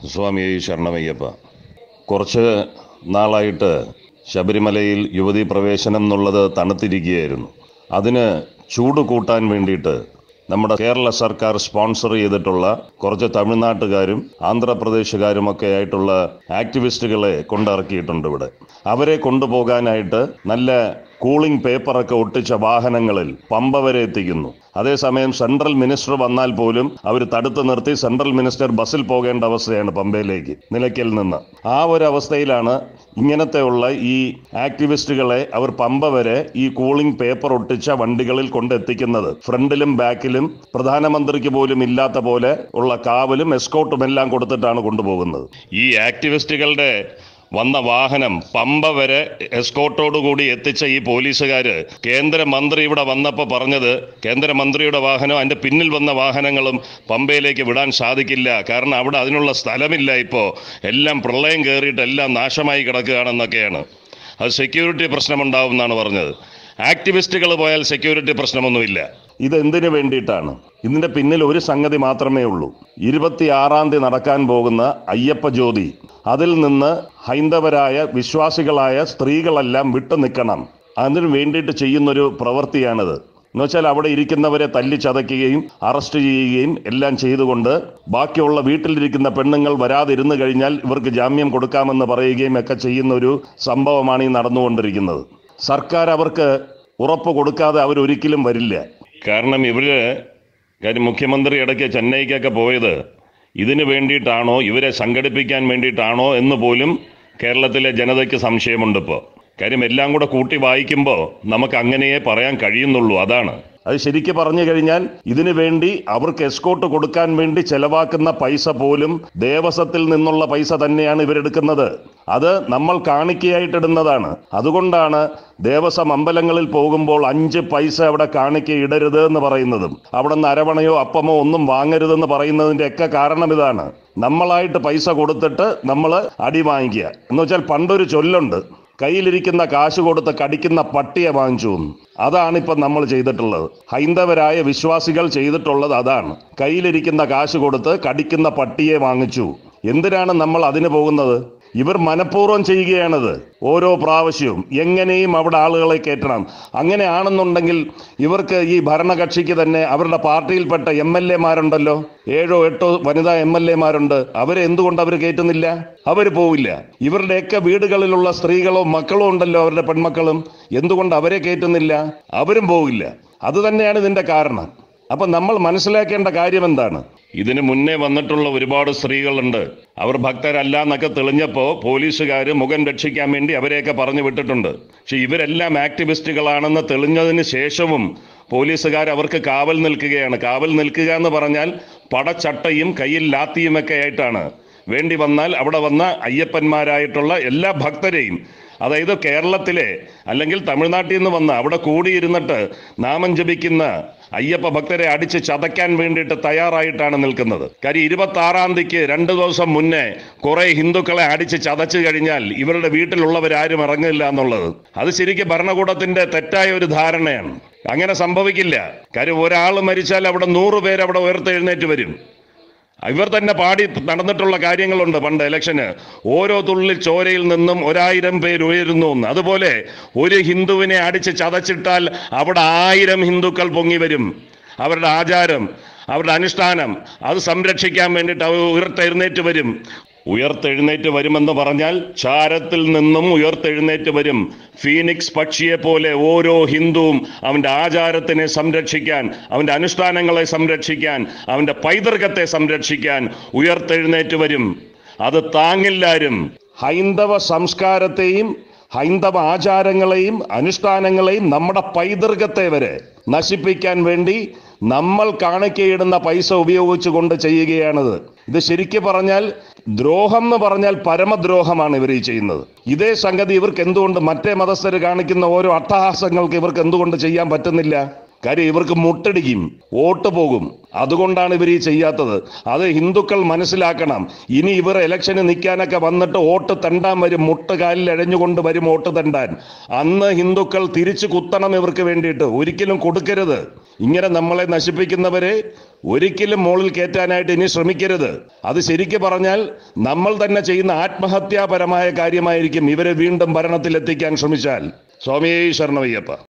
സ്വാമി ശരണമയ്യപ്പ കുറച്ച് നാളായിട്ട് ശബരിമലയിൽ യുവതീ പ്രവേശനം എന്നുള്ളത് തണുത്തിരിക്കുകയായിരുന്നു അതിന് ചൂട് കൂട്ടാൻ വേണ്ടിയിട്ട് നമ്മുടെ കേരള സർക്കാർ സ്പോൺസർ ചെയ്തിട്ടുള്ള കുറച്ച് തമിഴ്നാട്ടുകാരും ആന്ധ്രാപ്രദേശുകാരുമൊക്കെ ആയിട്ടുള്ള ആക്ടിവിസ്റ്റുകളെ കൊണ്ടിറക്കിയിട്ടുണ്ട് ഇവിടെ അവരെ കൊണ്ടുപോകാനായിട്ട് നല്ല കൂളിംഗ് പേപ്പറൊക്കെ ഒട്ടിച്ച വാഹനങ്ങളിൽ പമ്പ വരെ എത്തിക്കുന്നു അതേസമയം സെൻട്രൽ മിനിസ്റ്റർ വന്നാൽ പോലും അവർ തടുത്തു നിർത്തി സെൻട്രൽ മിനിസ്റ്റർ ബസ്സിൽ പോകേണ്ട അവസ്ഥയാണ് പമ്പയിലേക്ക് നിലയ്ക്കൽ നിന്ന് ആ ഒരു അവസ്ഥയിലാണ് ഇങ്ങനത്തെയുള്ള ഈ ആക്ടിവിസ്റ്റുകളെ അവർ പമ്പ വരെ ഈ കൂളിംഗ് പേപ്പർ ഒട്ടിച്ച വണ്ടികളിൽ കൊണ്ടെത്തിക്കുന്നത് ഫ്രണ്ടിലും ബാക്കിലും പ്രധാനമന്ത്രിക്ക് പോലും ഇല്ലാത്ത പോലെ ഉള്ള കാവലും എസ്കോട്ടും എല്ലാം കൊടുത്തിട്ടാണ് കൊണ്ടുപോകുന്നത് ഈ ആക്ടിവിസ്റ്റുകളുടെ വന്ന വാഹനം പമ്പ വരെ എസ്കോട്ടോടു കൂടി എത്തിച്ച ഈ പോലീസുകാര് കേന്ദ്രമന്ത്രി ഇവിടെ വന്നപ്പോൾ പറഞ്ഞത് കേന്ദ്രമന്ത്രിയുടെ വാഹനം അതിന്റെ പിന്നിൽ വന്ന വാഹനങ്ങളും പമ്പയിലേക്ക് വിടാൻ സാധിക്കില്ല കാരണം അവിടെ അതിനുള്ള സ്ഥലമില്ല ഇപ്പോൾ എല്ലാം പ്രളയം കയറിയിട്ട് എല്ലാം നാശമായി കിടക്കുകയാണെന്നൊക്കെയാണ് അത് സെക്യൂരിറ്റി പ്രശ്നമുണ്ടാവും എന്നാണ് പറഞ്ഞത് ആക്ടിവിസ്റ്റുകൾ പോയാൽ സെക്യൂരിറ്റി പ്രശ്നമൊന്നുമില്ല ഇത് എന്തിനു വേണ്ടിയിട്ടാണ് ഇതിന്റെ പിന്നിൽ ഒരു സംഗതി മാത്രമേ ഉള്ളൂ ഇരുപത്തിയാറാം തീയതി നടക്കാൻ പോകുന്ന അയ്യപ്പ ജ്യോതി അതിൽ നിന്ന് ഹൈന്ദവരായ വിശ്വാസികളായ സ്ത്രീകളെല്ലാം വിട്ടു നിൽക്കണം അതിനു വേണ്ടിയിട്ട് ചെയ്യുന്നൊരു പ്രവൃത്തിയാണിത് എന്നുവെച്ചാൽ അവിടെ ഇരിക്കുന്നവരെ തല്ലി ചതയ്ക്കുകയും അറസ്റ്റ് ചെയ്യുകയും എല്ലാം ചെയ്തുകൊണ്ട് ബാക്കിയുള്ള വീട്ടിലിരിക്കുന്ന പെണ്ണുങ്ങൾ വരാതിരുന്നു കഴിഞ്ഞാൽ ഇവർക്ക് ജാമ്യം കൊടുക്കാമെന്ന് പറയുകയും ഒക്കെ ചെയ്യുന്ന ഒരു സംഭവമാണ് ഈ നടന്നുകൊണ്ടിരിക്കുന്നത് സർക്കാർ അവർക്ക് ഉറപ്പ് കൊടുക്കാതെ അവരൊരിക്കലും വരില്ല കാരണം ഇവര് കാര്യം മുഖ്യമന്ത്രി ഇടയ്ക്ക് ചെന്നൈക്കൊക്കെ പോയത് ഇതിനു വേണ്ടിയിട്ടാണോ ഇവരെ സംഘടിപ്പിക്കാൻ വേണ്ടിയിട്ടാണോ എന്ന് പോലും കേരളത്തിലെ ജനതയ്ക്ക് സംശയമുണ്ട് ഇപ്പോൾ കാര്യം എല്ലാം കൂടെ കൂട്ടി വായിക്കുമ്പോൾ നമുക്ക് അങ്ങനെയേ പറയാൻ കഴിയുന്നുള്ളൂ അതാണ് അത് ശരിക്ക് പറഞ്ഞു കഴിഞ്ഞാൽ ഇതിനു വേണ്ടി അവർക്ക് എസ്കോട്ട് കൊടുക്കാൻ വേണ്ടി ചെലവാക്കുന്ന പൈസ പോലും ദേവസ്വത്തിൽ നിന്നുള്ള പൈസ തന്നെയാണ് ഇവരെടുക്കുന്നത് അത് നമ്മൾ കാണിക്കയായിട്ടിടുന്നതാണ് അതുകൊണ്ടാണ് ദേവസ്വം അമ്പലങ്ങളിൽ പോകുമ്പോൾ അഞ്ച് പൈസ അവിടെ കാണിക്ക ഇടരുത് എന്ന് പറയുന്നതും അവിടെ നിന്ന് അരവണയോ അപ്പമോ ഒന്നും വാങ്ങരുതെന്ന് പറയുന്നതിന്റെ ഒക്കെ കാരണം ഇതാണ് നമ്മളായിട്ട് പൈസ കൊടുത്തിട്ട് നമ്മൾ അടി വാങ്ങിക്കുക എന്ന് വെച്ചാൽ പണ്ടൊരു ചൊല്ലുണ്ട് കയ്യിലിരിക്കുന്ന കാശ് കൊടുത്ത് കടിക്കുന്ന പട്ടിയെ വാങ്ങിച്ചു എന്ന്. അതാണ് ഇപ്പം നമ്മൾ ചെയ്തിട്ടുള്ളത് ഹൈന്ദവരായ വിശ്വാസികൾ ചെയ്തിട്ടുള്ളത് അതാണ് കയ്യിലിരിക്കുന്ന കാശ് കൊടുത്ത് കടിക്കുന്ന പട്ടിയെ വാങ്ങിച്ചു എന്തിനാണ് നമ്മൾ അതിന് പോകുന്നത് ഇവർ മനഃപൂർവ്വം ചെയ്യുകയാണത് ഓരോ പ്രാവശ്യവും എങ്ങനെയും അവിടെ ആളുകളെ കയറ്റണം അങ്ങനെയാണെന്നുണ്ടെങ്കിൽ ഇവർക്ക് ഈ ഭരണകക്ഷിക്ക് തന്നെ അവരുടെ പാർട്ടിയിൽപ്പെട്ട എം എൽ എമാരുണ്ടല്ലോ ഏഴോ എട്ടോ വനിതാ എം എൽ എമാരുണ്ട് അവരെ എന്തുകൊണ്ട് അവർ കയറ്റുന്നില്ല അവർ പോവില്ല ഇവരുടെയൊക്കെ വീടുകളിലുള്ള സ്ത്രീകളോ മക്കളോ ഉണ്ടല്ലോ അവരുടെ പെൺമക്കളും എന്തുകൊണ്ട് അവരെ കയറ്റുന്നില്ല അവരും പോവില്ല അത് തന്നെയാണ് ഇതിന്റെ കാരണം അപ്പൊ നമ്മൾ മനസ്സിലാക്കേണ്ട കാര്യം എന്താണ് ഇതിന് മുന്നേ വന്നിട്ടുള്ള ഒരുപാട് സ്ത്രീകളുണ്ട് അവർ ഭക്തരല്ല എന്നൊക്കെ തെളിഞ്ഞപ്പോൾ പോലീസുകാർ മുഖം രക്ഷിക്കാൻ വേണ്ടി അവരെയൊക്കെ പറഞ്ഞു വിട്ടിട്ടുണ്ട് പക്ഷെ ഇവരെല്ലാം ആക്ടിവിസ്റ്റുകളാണെന്ന് തെളിഞ്ഞതിന് ശേഷവും പോലീസുകാർ അവർക്ക് കാവൽ നിൽക്കുകയാണ് കാവൽ നിൽക്കുക എന്ന് പറഞ്ഞാൽ പടച്ചട്ടയും കയ്യിൽ ലാത്തിയുമൊക്കെ ആയിട്ടാണ് വേണ്ടി വന്നാൽ അവിടെ വന്ന അയ്യപ്പന്മാരായിട്ടുള്ള എല്ലാ ഭക്തരെയും അതായത് കേരളത്തിലെ അല്ലെങ്കിൽ തമിഴ്നാട്ടിൽ നിന്ന് വന്ന് അവിടെ കൂടിയിരുന്നിട്ട് നാമം ജപിക്കുന്ന അയ്യപ്പ ഭക്തരെ അടിച്ച് ചതയ്ക്കാൻ വേണ്ടിയിട്ട് തയ്യാറായിട്ടാണ് നിൽക്കുന്നത് കാര്യം ഇരുപത്തി ആറാം തീയതിക്ക് രണ്ട് ദിവസം മുന്നേ കുറെ ഹിന്ദുക്കളെ അടിച്ച് ചതച്ചു കഴിഞ്ഞാൽ ഇവരുടെ വീട്ടിലുള്ളവരാരും ഇറങ്ങില്ല എന്നുള്ളത് അത് ശരിക്കും ഭരണകൂടത്തിന്റെ തെറ്റായ ഒരു ധാരണയാണ് അങ്ങനെ സംഭവിക്കില്ല കാര്യം ഒരാൾ മരിച്ചാൽ അവിടെ നൂറ് പേര് അവിടെ ഉയർത്തെഴുന്നേറ്റ് വരും ഇവർ തന്നെ പാടി നടന്നിട്ടുള്ള കാര്യങ്ങളുണ്ട് പണ്ട് ഇലക്ഷന് ഓരോ തുള്ളി ചോരയിൽ നിന്നും ഒരായിരം പേര് ഉയരുന്നു എന്ന് അതുപോലെ ഒരു ഹിന്ദുവിനെ അടിച്ച് ചതച്ചിട്ടാൽ അവിടെ ആയിരം ഹിന്ദുക്കൾ പൊങ്ങി വരും അവരുടെ ആചാരം അവരുടെ അനുഷ്ഠാനം അത് സംരക്ഷിക്കാൻ വേണ്ടിയിട്ട് അവർ ഉയർത്തെഴുന്നേറ്റ് വരും ഉയർത്തെഴുന്നേറ്റ് വരുമെന്ന് പറഞ്ഞാൽ ചാരത്തിൽ നിന്നും ഉയർത്തെഴുന്നേറ്റ് വരും ഫീനിക്സ് പക്ഷിയെ പോലെ ഓരോ ഹിന്ദുവും അവന്റെ ആചാരത്തിനെ സംരക്ഷിക്കാൻ അവന്റെ അനുഷ്ഠാനങ്ങളെ സംരക്ഷിക്കാൻ അവന്റെ പൈതൃകത്തെ സംരക്ഷിക്കാൻ ഉയർത്തെഴുന്നേറ്റ് വരും അത് താങ്ങില്ലാരും ഹൈന്ദവ സംസ്കാരത്തെയും ഹൈന്ദവ ആചാരങ്ങളെയും അനുഷ്ഠാനങ്ങളെയും നമ്മുടെ പൈതൃകത്തെ വരെ നശിപ്പിക്കാൻ വേണ്ടി നമ്മൾ കാണിക്കയിടുന്ന പൈസ ഉപയോഗിച്ചുകൊണ്ട് ചെയ്യുകയാണിത് ഇത് ശരിക്കും പറഞ്ഞാൽ ദ്രോഹം എന്ന് പറഞ്ഞാൽ പരമദ്രോഹമാണ് ഇവർ ഈ ചെയ്യുന്നത് ഇതേ സംഗതി ഇവർക്ക് എന്തുകൊണ്ട് മറ്റേ മതസ്ഥർ കാണിക്കുന്ന ഓരോ അട്ടഹാസങ്ങൾക്ക് ഇവർക്ക് എന്തുകൊണ്ട് ചെയ്യാൻ പറ്റുന്നില്ല കാര്യം ഇവർക്ക് മുട്ടടിക്കും വോട്ട് പോകും അതുകൊണ്ടാണ് ഇവർ ഈ ചെയ്യാത്തത് അത് ഹിന്ദുക്കൾ മനസ്സിലാക്കണം ഇനി ഇവർ ഇലക്ഷന് നിൽക്കാനൊക്കെ വന്നിട്ട് വോട്ട് തണ്ടാൻ വരും മുട്ട് കാലിൽ എഴഞ്ഞുകൊണ്ട് വരും വോട്ട് തണ്ടാൻ അന്ന് ഹിന്ദുക്കൾ തിരിച്ചു കുത്തണം ഇവർക്ക് വേണ്ടിയിട്ട് ഒരിക്കലും കൊടുക്കരുത് ഇങ്ങനെ നമ്മളെ നശിപ്പിക്കുന്നവരെ ഒരിക്കലും മുകളിൽ കയറ്റാനായിട്ട് ഇനി ശ്രമിക്കരുത് അത് ശരിക്ക് പറഞ്ഞാൽ നമ്മൾ തന്നെ ചെയ്യുന്ന ആത്മഹത്യാപരമായ കാര്യമായിരിക്കും ഇവരെ വീണ്ടും ഭരണത്തിൽ എത്തിക്കാൻ ശ്രമിച്ചാൽ സ്വാമിയേ ശരണമയ്യപ്പ